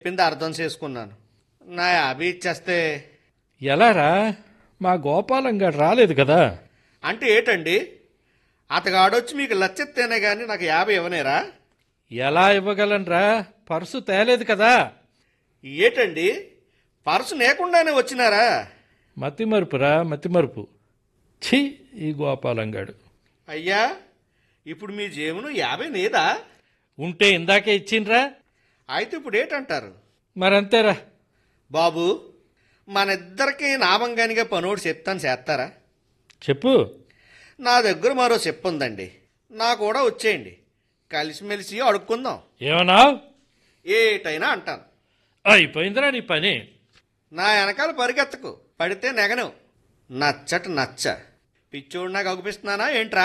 చెప్పింది అర్థం చేసుకున్నాను నా యాభై ఇచ్చేస్తే ఎలారా మా గోపాలం గారు రాలేదు కదా అంటే ఏటండి అతగాడొచ్చి మీకు లచ్చెత్తేనే కానీ నాకు యాభై ఇవ్వనేరా ఎలా ఇవ్వగలనరా పర్సు తేలేదు కదా ఏటండి పర్సు లేకుండానే వచ్చినారా మతిమరుపురా మతిమరుపు ఛీ ఈ గోపాలం గాడు అయ్యా ఇప్పుడు మీ జేబును యాభై లేదా ఉంటే ఇందాకే ఇచ్చిండ్రా అయితే ఇప్పుడు ఏటంటారు మరంతేరా బాబు మనిద్దరికి నామంగానిగా పనోడు చెప్తాను చేస్తారా చెప్పు నా దగ్గర మరో చెప్పు ఉందండి నా కూడా వచ్చేయండి కలిసిమెలిసి అడుక్కుందాం ఏమన్నావు ఏటైనా అంటాను అయిపోయిందిరా నీ పని నా వెనకాల పరిగెత్తకు పడితే నెగను నచ్చట నచ్చ పిచ్చోడు నాకు అగుపిస్తున్నానా ఏంట్రా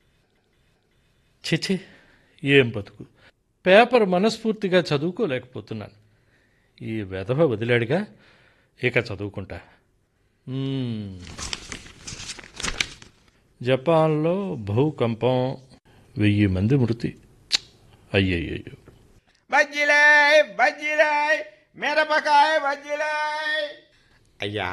చిచి ఏం బతుకు పేపర్ మనస్ఫూర్తిగా చదువుకోలేకపోతున్నాను ఈ వెధవ వదిలాడుగా ఇక చదువుకుంటా మ్మ్. జపాన్లో భూకంపం వెయ్యి మంది మృతి అయ్యయ్యో బజ్జీలాయ్ బజ్జీలాయ్ మిరపకాయ బజ్జీలాయ్ అయ్యా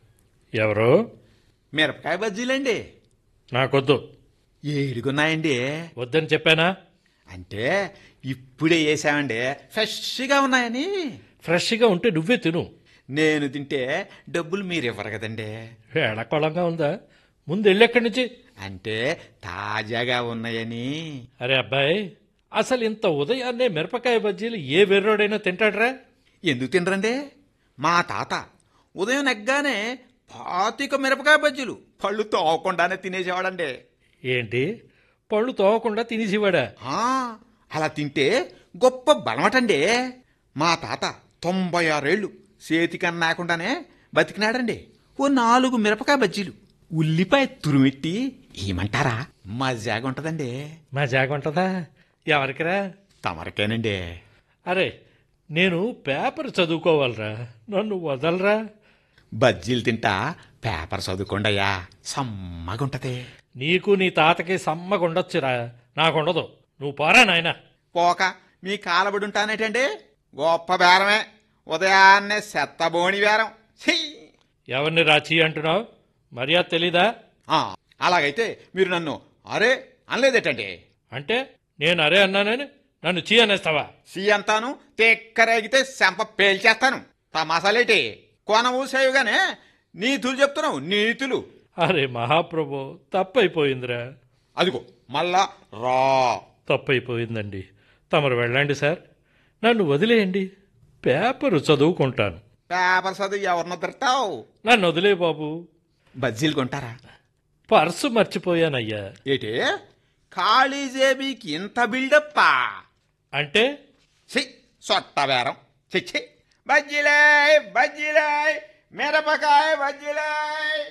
ఎవరో మిరపకాయ బజ్జీలండి నాకొద్దు ఏడుగున్నాయండి వద్దని చెప్పానా అంటే ఇప్పుడే వేసామండి ఫ్రెష్గా ఉన్నాయని ఫ్రెష్గా ఉంటే నువ్వే తిను నేను తింటే డబ్బులు మీరు ఇవ్వరు కదండి వేళకోళంగా ఉందా ముందు వెళ్ళెక్కడి నుంచి అంటే తాజాగా ఉన్నాయని అరే అబ్బాయి అసలు ఇంత ఉదయాన్నే మిరపకాయ బజ్జీలు ఏ వెర్రోడైనా తింటాడ్రా ఎందుకు తినరండి మా తాత ఉదయం నెగ్గానే పాతిక మిరపకాయ బజ్జీలు పళ్ళు తోకుండానే తినేసేవాడండి ఏంటి పళ్ళు తోవకుండా తినేసివాడా ఆ, అలా తింటే గొప్ప బలమటండి మా తాత తొంభై ఆరేళ్లు చేతికన్నాకుండానే బతికినాడండి ఓ నాలుగు మిరపకాయ బజ్జీలు ఉల్లిపాయ తురిమెట్టి ఏమంటారా మజాగా ఉంటదండి మా జాగుంటదా ఎవరికిరా తమరికేనండి అరే నేను పేపర్ చదువుకోవాలరా నన్ను వదలరా బజ్జీలు తింటా పేపర్ చదువుకోండయ్యా సమ్మగుంటది నీకు నీ తాతకి సమ్మగుండొచ్చురా నాకుండదు నువ్వు పోరా నాయన పోక మీ కాలబడి ఉంటానేటండి గొప్ప బేరమే ఉదయాన్నే సెత్తబోని బేరం ఛీ! ఎవరిని రాచి అంటున్నావు మర్యాద తెలీదా ఆ, అలాగైతే మీరు నన్ను అరే అనలేదేటండి అంటే నేను అరే అన్నానని నన్ను చీ అనేస్తావా సి అంతాను తెక్కరేగితే శంప పేల్చేస్తాను తమాసాలేటి కొన ఊసేయుగానే నీతులు చెప్తున్నావు నీతులు అరే మహాప్రభు తప్పైపోయిందిరా అదిగో మళ్ళా రా తప్పైపోయిందండి తమరు వెళ్ళండి సార్ నన్ను వదిలేయండి పేపరు చదువుకుంటాను పేపర్ చదువు ఎవరిని తిడతావు నన్ను వదిలే బాబు బజ్జీలు కొంటారా పర్సు మర్చిపోయానయ్యా ఏటి ఖాళీ జేబీకి ఇంత బిల్డప్పా అంటే ఛీ సొట్ట బేరం చిచ్చి బజ్జీలాయ్ బజ్జీలాయ్ మిరపకాయ బజ్జీలాయ్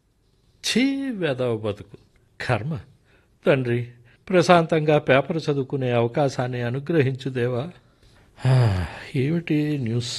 ఛీ వెదవ బతుకు కర్మ తండ్రి ప్రశాంతంగా పేపర్ చదువుకునే అవకాశాన్ని అనుగ్రహించు దేవా హా, ఏమిటి న్యూస్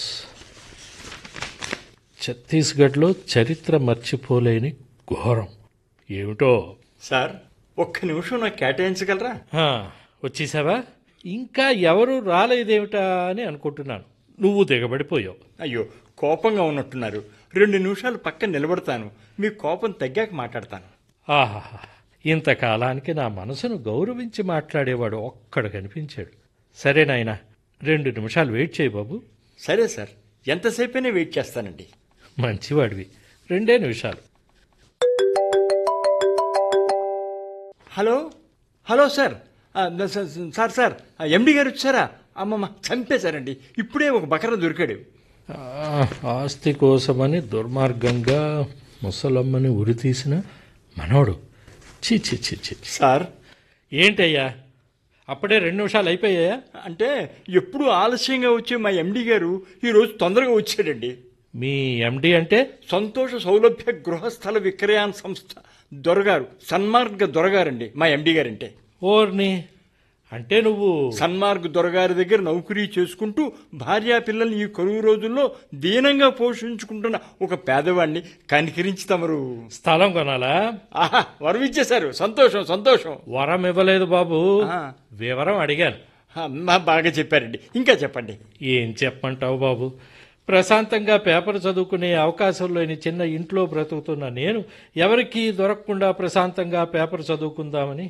ఛత్తీస్గఢ్లో చరిత్ర మర్చిపోలేని ఘోరం ఏమిటో సార్ ఒక్క నిమిషం నాకు కేటాయించగలరా హా, వచ్చేసావా ఇంకా ఎవరు రాలేదేమిటా అని అనుకుంటున్నాను నువ్వు దిగబడిపోయావు అయ్యో కోపంగా ఉన్నట్టున్నారు రెండు నిమిషాలు పక్కన నిలబడతాను మీ కోపం తగ్గాక మాట్లాడతాను ఆహా ఇంతకాలానికి నా మనసును గౌరవించి మాట్లాడేవాడు ఒక్కడు కనిపించాడు సరే నాయనా రెండు నిమిషాలు వెయిట్ చేయి బాబు సరే సార్ ఎంతసేపైనా వెయిట్ చేస్తానండి మంచివాడివి రెండే నిమిషాలు హలో హలో సార్ ఆ, స- స- సార్ సార్ ఆ ఎండి గారు వచ్చారా అమ్మమ్మ చంపేశారండి ఇప్పుడే ఒక బకర దొరికాడు ఆ, ఆస్తి కోసమని దుర్మార్గంగా ముసలమ్మని ఉరితీసిన మనోడు చి చి చి చి చి. సార్ ఏంటయ్యా అప్పుడే రెండు నిమిషాలు అయిపోయాయా అంటే ఎప్పుడు ఆలస్యంగా వచ్చే మా ఎండి గారు ఈరోజు తొందరగా వచ్చాడండి మీ ఎండి అంటే సంతోష సౌలభ్య గృహస్థల విక్రయాన్ సంస్థ దొరగారు సన్మార్గ దొరగారండి మా ఎండి గారంటే ఓర్ని అంటే నువ్వు సన్మార్గ్ దొరగారి దగ్గర నౌకరీ చేసుకుంటూ భార్యా పిల్లల్ని ఈ కరువు రోజుల్లో దీనంగా పోషించుకుంటున్న ఒక పేదవాడిని కనికరించి తమరు స్థలం కొనాలా ఆహా వరం ఇచ్చేశారు సంతోషం సంతోషం వరం ఇవ్వలేదు బాబు ఆ. వివరం అడిగాను అమ్మా బాగా చెప్పారండి ఇంకా చెప్పండి ఏం చెప్పమంటావు బాబు ప్రశాంతంగా పేపర్ చదువుకునే అవకాశం లేని చిన్న ఇంట్లో బ్రతుకుతున్న నేను ఎవరికీ దొరకకుండా ప్రశాంతంగా పేపర్ చదువుకుందామని